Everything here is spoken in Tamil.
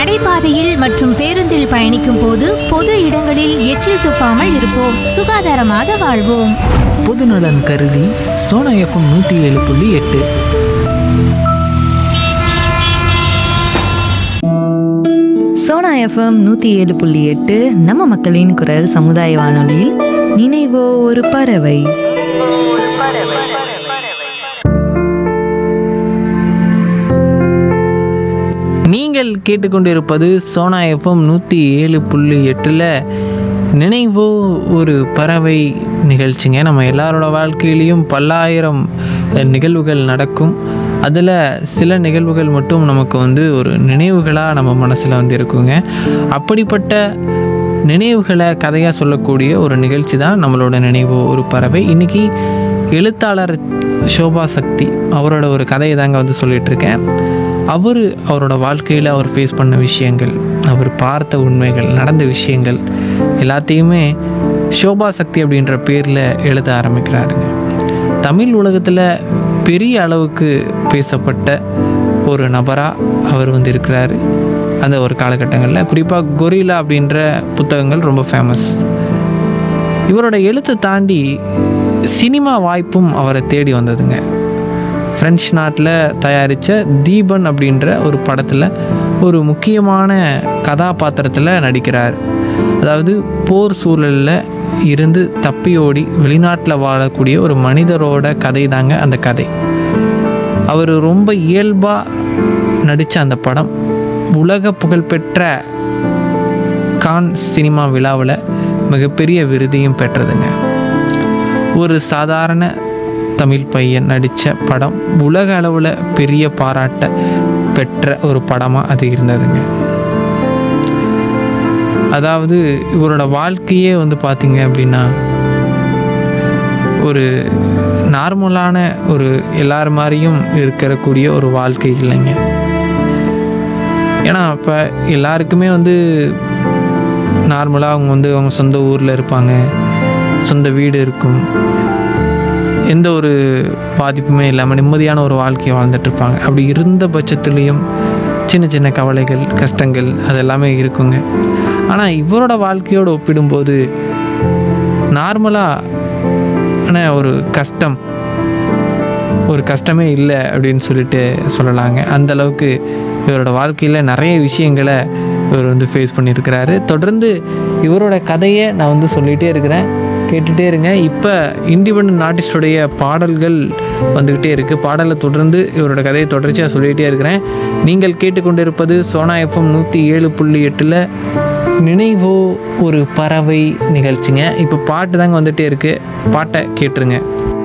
நடைபாதையில் மற்றும் பேருந்தில் பயணிக்கும் போது பொது இடங்களில் எச்சில் துப்பாமல் இருப்போம் சுகாதாரமாக வாழ்வோம் பொதுநலன் கருதி சோனா எஃப்எம் நூற்றி ஏழு புள்ளி எட்டு சோனா எஃப்எம் நூற்றி ஏழு புள்ளி எட்டு நம்ம மக்களின் குரல் சமுதாய வானொலியில் நினைவோ ஒரு பறவை நீங்கள் கேட்டுக்கொண்டிருப்பது சோனா எஃப்எம் நூற்றி ஏழு புள்ளி எட்டில் நினைவோ ஒரு பறவை நிகழ்ச்சிங்க நம்ம எல்லாரோட வாழ்க்கையிலையும் பல்லாயிரம் அஹ், நிகழ்வுகள் நடக்கும் அதில் சில நிகழ்வுகள் மட்டும் நமக்கு வந்து ஒரு நினைவுகளாக நம்ம மனசில் வந்து இருக்குங்க அப்படிப்பட்ட நினைவுகளை கதையாக சொல்லக்கூடிய ஒரு நிகழ்ச்சி தான் நம்மளோட நினைவு ஒரு பறவை இன்னைக்கு எழுத்தாளர் சோபா சக்தி அவரோட ஒரு கதையை தாங்க வந்து சொல்லிட்டு இருக்கேன் அவர் அவரோட வாழ்க்கையில் அவர் ஃபேஸ் பண்ண விஷயங்கள் அவர் பார்த்த உண்மைகள் நடந்த விஷயங்கள் எல்லாத்தையுமே சோபா சக்தி அப்படின்ற பேரில் எழுத ஆரம்பிக்கிறாருங்க தமிழ் உலகத்தில் பெரிய அளவுக்கு பேசப்பட்ட ஒரு நபராக அவர் வந்து இருக்கிறாரு அந்த ஒரு காலகட்டங்களில் குறிப்பாக கொரில்லா அப்படின்ற புத்தகங்கள் ரொம்ப ஃபேமஸ் இவரோட எழுத்தை தாண்டி சினிமா வாய்ப்பும் அவரை தேடி வந்ததுங்க ஃப்ரெஞ்ச் நாட்டில் தயாரித்த தீபன் அப்படின்ற ஒரு படத்தில் ஒரு முக்கியமான கதாபாத்திரத்தில் நடிக்கிறார் அதாவது போர் சூழலில் இருந்து தப்பி ஓடி வெளிநாட்டில் வாழக்கூடிய ஒரு மனிதரோட கதை தாங்க அந்த கதை அவர் ரொம்ப இயல்பாக நடித்த அந்த படம் உலக புகழ்பெற்ற கான் சினிமா விழாவில் மிகப்பெரிய விருதையும் பெற்றதுங்க ஒரு சாதாரண தமிழ் பையன் நடித்த படம் உலக அளவில் பெரிய பாராட்ட பெற்ற ஒரு படமாக அது இருந்ததுங்க அதாவது இவரோட வாழ்க்கையே வந்து பார்த்தீங்க அப்படின்னா ஒரு நார்மலான ஒரு எல்லார் மாதிரியும் இருக்கக்கூடிய ஒரு வாழ்க்கை இல்லைங்க ஏன்னா இப்போ எல்லாருக்குமே வந்து நார்மலாக அவங்க வந்து அவங்க சொந்த ஊரில் இருப்பாங்க சொந்த வீடு இருக்கும் எந்த ஒரு பாதிப்புமே இல்லாமல் நிம்மதியான ஒரு வாழ்க்கையை வாழ்ந்துட்டு இருப்பாங்க அப்படி இருந்த பட்சத்துலேயும் சின்ன சின்ன கவலைகள் கஷ்டங்கள் அது எல்லாமே இருக்குங்க ஆனால் இவரோட வாழ்க்கையோடு ஒப்பிடும்போது நார்மலான ஒரு கஷ்டம் ஒரு கஷ்டமே இல்லை அப்படின்னு சொல்லிட்டு சொல்லலாங்க அந்த அளவுக்கு இவரோட வாழ்க்கையில் நிறைய விஷயங்களை இவர் வந்து ஃபேஸ் பண்ணியிருக்கிறாரு தொடர்ந்து இவரோட கதையை நான் வந்து சொல்லிகிட்டே இருக்கிறேன் கேட்டுகிட்டே இருங்க இப்போ இண்டிபெண்ட் ஆர்டிஸ்டுடைய பாடல்கள் வந்துக்கிட்டே இருக்குது பாடலை தொடர்ந்து இவரோட கதையை தொடர்ச்சியாக சொல்லிகிட்டே இருக்கிறேன் நீங்கள் கேட்டுக்கொண்டிருப்பது சோனா எஃப்எம் நூற்றி ஏழு புள்ளி எட்டில் நினைவோ ஒரு பறவை நிகழ்ச்சிங்க இப்போ பாட்டு தாங்க வந்துகிட்டே இருக்குது பாட்டை கேட்டுருங்க